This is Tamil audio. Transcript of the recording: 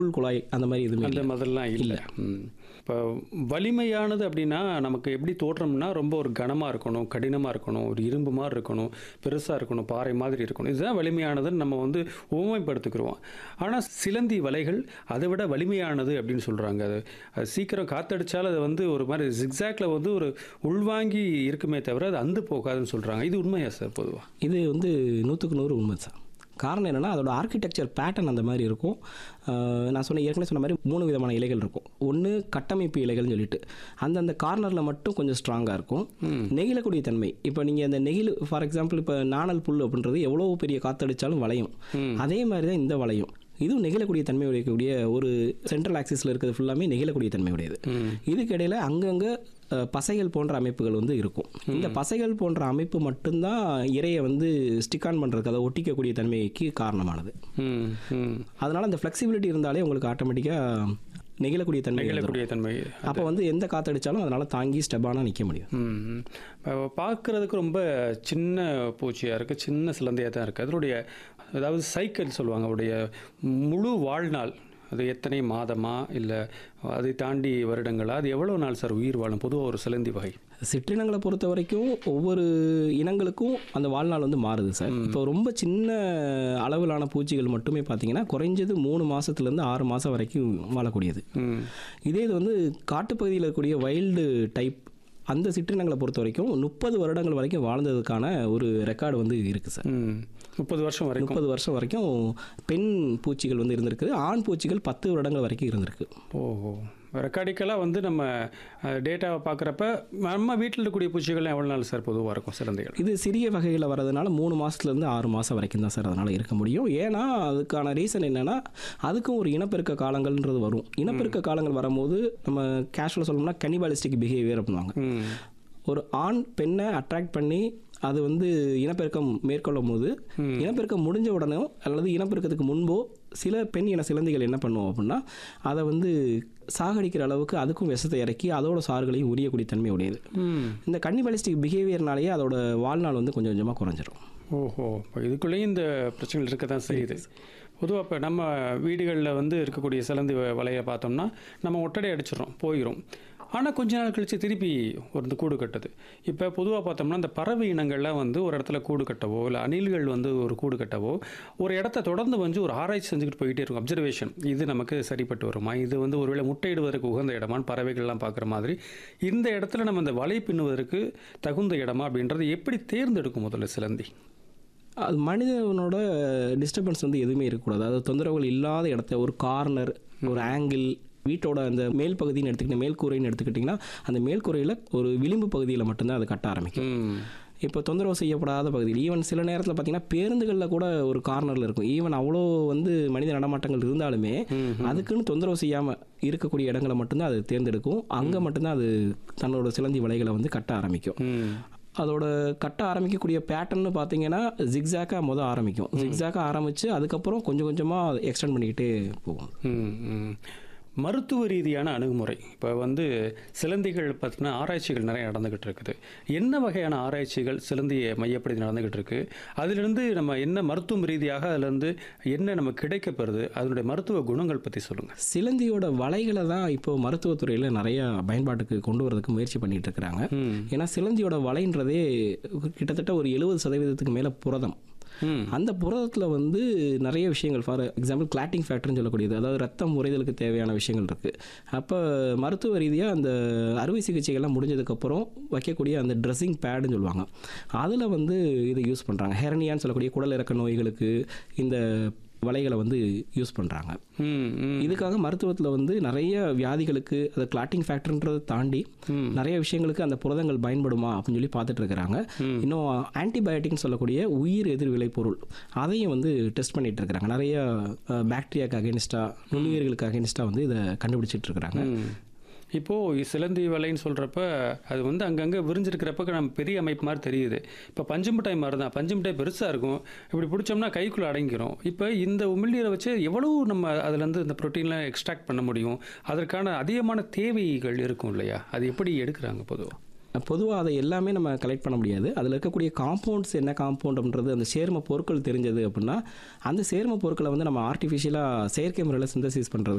உள் குழாய் அந்த மாதிரி எதுவுமே அந்த இல்லை மாதிரிலாம் இல்லை இப்போ வலிமையானது அப்படின்னா நமக்கு எப்படி தோற்றம்னா ரொம்ப ஒரு கனமாக இருக்கணும் கடினமாக இருக்கணும் ஒரு இரும்பு மாதிரி இருக்கணும் பெருசாக இருக்கணும் பாறை மாதிரி இருக்கணும் இதுதான் வலிமையானதுன்னு நம்ம வந்து உவமைப்படுத்திக்கிறோம் ஆனால் சிலந்தி வலைகள் அதை விட வலிமையானது அப்படின்னு சொல்கிறாங்க அது அது சீக்கிரம் காத்தடிச்சாலும் அது வந்து ஒரு மாதிரி ஜிக்ஸாக்ல வந்து ஒரு உள்வாங்கி இருக்குமே தவிர அது அந்து போகாதுன்னு சொல்கிறாங்க இது உண்மையா சார் பொதுவாக இது வந்து நூற்றுக்கு நூறு உண்மை சார் காரணம் என்னென்னா அதோட ஆர்கிடெக்சர் பேட்டர்ன் அந்த மாதிரி இருக்கும் ஆஹ் நான் சொன்ன ஏற்கனவே சொன்ன மாதிரி மூணு விதமான இலைகள் இருக்கும் ஒன்று கட்டமைப்பு இலைகள்னு சொல்லிட்டு அந்தந்த கார்னரில் மட்டும் கொஞ்சம் ஸ்ட்ராங்காக இருக்கும் நெகிழக்கூடிய தன்மை இப்போ நீங்கள் அந்த நெகிழ் ஃபார் எக்ஸாம்பிள் இப்போ நாணல் புல் அப்படின்றது எவ்வளோ பெரிய காற்றடிச்சாலும் வளையும் அதே மாதிரி தான் இந்த வளையும் இதுவும் நெகிழக்கூடிய தன்மை உடையக்கூடிய ஒரு சென்ட்ரல் ஆக்சிஸில் இருக்கிறது ஃபுல்லாமே நெகிழக்கூடிய தன்மை உடையது இதுக்கு இடையில அங்கங்கே அஹ், பசைகள் போன்ற அமைப்புகள் வந்து இருக்கும் இந்த பசைகள் போன்ற அமைப்பு மட்டும்தான் இரையை வந்து ஸ்டிக் ஆன் பண்ணுறதுக்கு அதை ஒட்டிக்கக்கூடிய தன்மைக்கு காரணமானது ம் ம் அதனால் அந்த ஃப்ளெக்சிபிலிட்டி இருந்தாலே உங்களுக்கு ஆட்டோமேட்டிக்காக நெகிழக்கூடிய தன்மை வந்துரும். நெகிழக்கூடிய தன்மை அப்போ வந்து எந்த காற்றடிச்சாலும் அதனால் தாங்கி ஸ்டெப்பானா நிற்க முடியும் ம் பார்க்குறதுக்கு ரொம்ப சின்ன பூச்சியாக இருக்குது சின்ன சிலந்தையாக தான் இருக்குது அதனுடைய அதாவது சைக்கிள் சொல்லுவாங்க அவருடைய முழு வாழ்நாள் அது எத்தனை மாதமா இல்லை அதை தாண்டி வருடங்களா அது எவ்வளோ நாள் சார் உயிர் வாழும் பொதுவாக ஒரு சிலந்தி வகை சிற்றினங்களை பொறுத்த வரைக்கும் ஒவ்வொரு இனங்களுக்கும் அந்த வாழ்நாள் வந்து மாறுது சார் இப்போ ரொம்ப சின்ன அளவிலான பூச்சிகள் மட்டுமே பார்த்தீங்கன்னா குறைஞ்சது மூணு மாதத்துலேருந்து ஆறு மாதம் வரைக்கும் வாழக்கூடியது ம் இதே இது வந்து காட்டுப்பகுதியில் இருக்கக்கூடிய வைல்டு டைப் அந்த சிற்றினங்களை பொறுத்த வரைக்கும் முப்பது வருடங்கள் வரைக்கும் வாழ்ந்ததுக்கான ஒரு ரெக்கார்டு வந்து இருக்குது சார் ம் முப்பது வருஷம் வரைக்கும் முப்பது வருஷம் வரைக்கும் பெண் பூச்சிகள் வந்து இருந்திருக்கு ஆண் பூச்சிகள் பத்து வருடங்கள் வரைக்கும் இருந்திருக்கு ஓஹோ ரெக்கார்டிக்கலாக வந்து நம்ம டேட்டாவை பார்க்குறப்ப நம்ம வீட்டில் இருக்கக்கூடிய பூச்சிகள்லாம் எவ்வளோ நாள் சார் பொதுவாக இருக்கும் சிலந்தைகள் இது சிறிய வகையில் வர்றதுனால மூணு மாதத்துலேருந்து ஆறு மாதம் வரைக்கும் தான் சார் அதனால் இருக்க முடியும் ஏன்னா அதுக்கான ரீசன் என்னென்னா அதுக்கும் ஒரு இனப்பெருக்க காலங்கள்ன்றது வரும் இனப்பெருக்க காலங்கள் வரும்போது நம்ம கேஷுவலாக சொல்லணும்னா கனிபாலிஸ்டிக் பிஹேவியர் அப்படின்வாங்க ம் ஒரு ஆண் பெண்ணை அட்ராக்ட் பண்ணி அது வந்து இனப்பெருக்கம் மேற்கொள்ளும் போது இனப்பெருக்கம் முடிஞ்ச உடனே அல்லது இனப்பெருக்கத்துக்கு முன்போ சில பெண் இன சிலந்திகள் என்ன பண்ணுவோம் அப்படின்னா அதை வந்து சாகடிக்கிற அளவுக்கு அதுக்கும் விஷத்தை இறக்கி அதோட சாறுகளையும் உரியக்கூடிய தன்மை உடையது ம் இந்த கன்னிபாலிஸ்டிக் பிஹேவியர்னாலேயே அதோட வாழ்நாள் வந்து கொஞ்சம் கொஞ்சமாக குறைஞ்சிரும் ஓஹோ இப்போ இதுக்குள்ளேயும் இந்த பிரச்சனைகள் இருக்க தான் செய்யுது பொதுவாக இப்போ நம்ம வீடுகளில் வந்து இருக்கக்கூடிய சிலந்தி வ- வலையை பார்த்தோம்னா நம்ம ஒட்டடை அடிச்சிடறோம் போயிடும் ஆனால் கொஞ்ச நாள் கழித்து திருப்பி ஒரு இந்த கூடு கட்டுது இப்போ பொதுவாக பார்த்தோம்னா இந்த பறவை இனங்கள்லாம் வந்து ஒரு இடத்துல கூடு கட்டவோ இல்லை அணில்கள் வந்து ஒரு கூடு கட்டவோ ஒரு இடத்த தொடர்ந்து வந்து ஒரு ஆராய்ச்சி செஞ்சுக்கிட்டு போயிட்டே இருக்கும் அப்சர்வேஷன் இது நமக்கு சரிப்பட்டு வருமா இது வந்து ஒருவேளை முட்டையிடுவதற்கு உகந்த இடமான்னு பறவைகள்லாம் பார்க்குற மாதிரி இந்த இடத்துல நம்ம இந்த வலை பின்னுவதற்கு தகுந்த இடமா அப்படின்றது எப்படி தேர்ந்தெடுக்கும் முதல்ல சிலந்தி அது மனிதனோட டிஸ்டர்பன்ஸ் வந்து எதுவுமே இருக்கக்கூடாது அதாவது தொந்தரவுகள் இல்லாத இடத்த ஒரு கார்னர் ஒரு ஆங்கிள் வீட்டோட அந்த மேல் பகுதின்னு எடுத்துக்கிட்டு மேல் கூரைன்னு எடுத்துக்கிட்டிங்கன்னா அந்த மேல் கூரையில் ஒரு விளிம்பு பகுதியில் மட்டும்தான் அது கட்ட ஆரம்பிக்கும் ம் இப்போ தொந்தரவு செய்யப்படாத பகுதியில் ஈவன் சில நேரத்தில் பார்த்தீங்கன்னா பேருந்துகளில் கூட ஒரு கார்னரில் இருக்கும் ஈவன் அவ்வளோ வந்து மனித நடமாட்டங்கள் இருந்தாலுமே அதுக்குன்னு தொந்தரவு செய்யாமல் இருக்கக்கூடிய இடங்களை மட்டும்தான் அது தேர்ந்தெடுக்கும் அங்கே மட்டும்தான் அது தன்னோட சிலந்தி வலைகளை வந்து கட்ட ஆரம்பிக்கும் ம் அதோட கட்ட ஆரம்பிக்கக்கூடிய பேட்டர்ன்னு பார்த்தீங்கன்னா ஜிக்ஸாக்காக மொதல் ஆரம்பிக்கும் ஜிக்ஸாக்காக ஆரம்பித்து அதுக்கப்புறம் கொஞ்சம் கொஞ்சமாக எக்ஸ்டெண்ட் பண்ணிக்கிட்டே போகும் ம், ம். மருத்துவ ரீதியான அணுகுமுறை இப்போ வந்து சிலந்திகள் பார்த்தீங்கன்னா ஆராய்ச்சிகள் நிறைய நடந்துகிட்டு இருக்குது என்ன வகையான ஆராய்ச்சிகள் சிலந்தியை மையப்படுத்தி நடந்துகிட்டு இருக்கு அதிலிருந்து நம்ம என்ன மருத்துவம் ரீதியாக அதிலிருந்து என்ன நமக்கு கிடைக்கப்பெறுது அதனுடைய மருத்துவ குணங்கள் பற்றி சொல்லுங்கள் சிலந்தியோட வலைகளை தான் இப்போ மருத்துவத்துறையில் நிறைய பயன்பாட்டுக்கு கொண்டு வரதுக்கு முயற்சி பண்ணிட்டு இருக்கிறாங்க ம் ஏன்னா சிலந்தியோட வலைன்றதே கிட்டத்தட்ட ஒரு எழுபது சதவீதத்துக்கு மேலே புரதம் ம் அந்த புரதத்தில் வந்து நிறைய விஷயங்கள் ஃபார் எக்ஸாம்பிள் கிளாட்டிங் ஃபேக்டர்னு சொல்லக்கூடியது அதாவது ரத்தம் உறைதலுக்கு தேவையான விஷயங்கள் இருக்குது அப்போ மருத்துவ ரீதியாக அந்த அறுவை சிகிச்சைகள்லாம் முடிஞ்சதுக்கப்புறம் வைக்கக்கூடிய அந்த ட்ரெஸ்ஸிங் பேடுன்னு சொல்லுவாங்க அதில் வந்து இதை யூஸ் பண்ணுறாங்க ஹெரனியான்னு சொல்லக்கூடிய குடல் இறக்க நோய்களுக்கு இந்த வலைகளை வந்து யூஸ் பண்ணுறாங்க ம் ம் இதுக்காக மருத்துவத்தில் வந்து நிறைய வியாதிகளுக்கு அது கிளாட்டிங் ஃபேக்டர்ன்றதை தாண்டி நிறைய விஷயங்களுக்கு அந்த புரதங்கள் பயன்படுமா அப்படின்னு சொல்லி பார்த்துட்டு இருக்கிறாங்க இன்னும் ஆன்டிபயோட்டிக்னு சொல்லக்கூடிய உயிர் எதிர் விளைபொருள் அதையும் வந்து டெஸ்ட் பண்ணிட்டு இருக்கிறாங்க நிறைய பாக்டீரியாக்கு அகேனிஸ்டா நுண்ணுயிர்களுக்கு அகேனிஸ்டா வந்து இதை கண்டுபிடிச்சிட்டு இருக்கிறாங்க ம். இப்போ சிலந்தி வலைன்னு சொல்றப்ப அது வந்து அங்கங்க விரிஞ்சிருக்கிறப்ப நம்ம பெரிய அமைப்பு மாதிரி தெரியுது இப்போ பஞ்சு மிட்டாய் மாதிரி தான் பஞ்சு மிட்டாய் பெருசா இருக்கும் இப்படி பிடிச்சோம்னா கைக்குள்ள அடங்கிரும் இப்போ இந்த உமிழ்நீரை வச்சு எவ்வளவு நம்ம அதுல இருந்து இந்த புரோட்டீன்லாம் எக்ஸ்ட்ராக்ட் பண்ண முடியும் அதற்கான அதிகமான தேவைகள் இருக்கும் இல்லையா அது எப்படி எடுக்கிறாங்க பொதுவாக பொதுவாக அதை எல்லாமே நம்ம கலெக்ட் பண்ண முடியாது அதில் இருக்கக்கூடிய காம்பவுண்ட்ஸ் என்ன காம்பவுண்ட் அப்படின்றது அந்த சேர்ம பொருட்கள் தெரிஞ்சது அப்படின்னா அந்த சேர்ம பொருட்களை வந்து நம்ம ஆர்டிஃபிஷியலாக செயற்கை முறையில் சிந்தசிஸ் பண்ணுறது